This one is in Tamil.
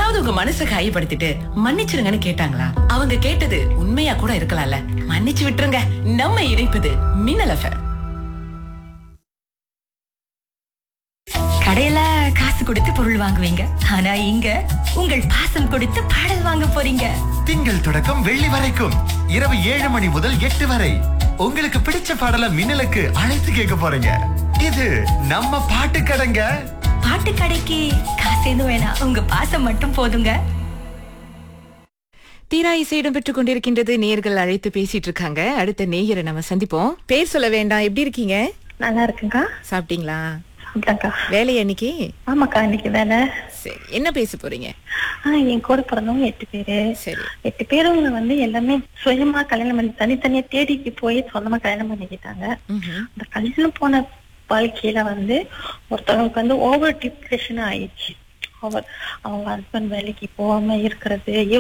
யாராவது உங்க மனசை காயப்படுத்திட்டு மன்னிச்சிருங்கன்னு கேட்டாங்களா அவங்க கேட்டது உண்மையா கூட இருக்கலாம்ல மன்னிச்சு விட்டுருங்க நம்ம இணைப்பது மின்னல் எஃப்எம் கடையில காசு கொடுத்து பொருள் வாங்குவீங்க ஆனா இங்க உங்கள் பாசம் கொடுத்து பாடல் வாங்க போறீங்க திங்கள் தொடக்கம் வெள்ளி வரைக்கும் இரவு ஏழு மணி முதல் எட்டு வரை உங்களுக்கு பிடிச்ச பாடல மின்னலுக்கு அழைத்து கேட்க போறீங்க இது நம்ம பாட்டு கடைங்க பாட்டு கடைக்கு காசு எதுவும் வேணாம் உங்க பாசம் மட்டும் போதுங்க தீரா இசை இடம்பெற்றுக் கொண்டிருக்கின்றது நேர்கள் அழைத்து பேசிட்டு இருக்காங்க அடுத்த நேயரை நம்ம சந்திப்போம் பேர் சொல்ல வேண்டாம் எப்படி இருக்கீங்க நல்லா இருக்குங்கா சாப்பிட்டீங்களா சாப்பிட்டாக்கா வேலை அன்னைக்கு ஆமாக்கா இன்னைக்கு வேலை சரி என்ன பேச போறீங்க ஆஹ் என் கூட பிறந்தவங்க எட்டு பேரு சரி எட்டு பேருங்க வந்து எல்லாமே சுயமா கல்யாணம் பண்ணி தனித்தனியா தேடிக்கு போய் சொந்தமா கல்யாணம் பண்ணிக்கிட்டாங்க ம்ஹும். அந்த கல்யாணம் போன வாழ்க்கையில வந்து ஒருத்தவங்களுக்கு வந்து ஓவர் டிப்ரெஷன் ஆயிடுச்சு ஓவர் அவங்க ஹஸ்பண்ட் வேலைக்கு போகாம இருக்கிறது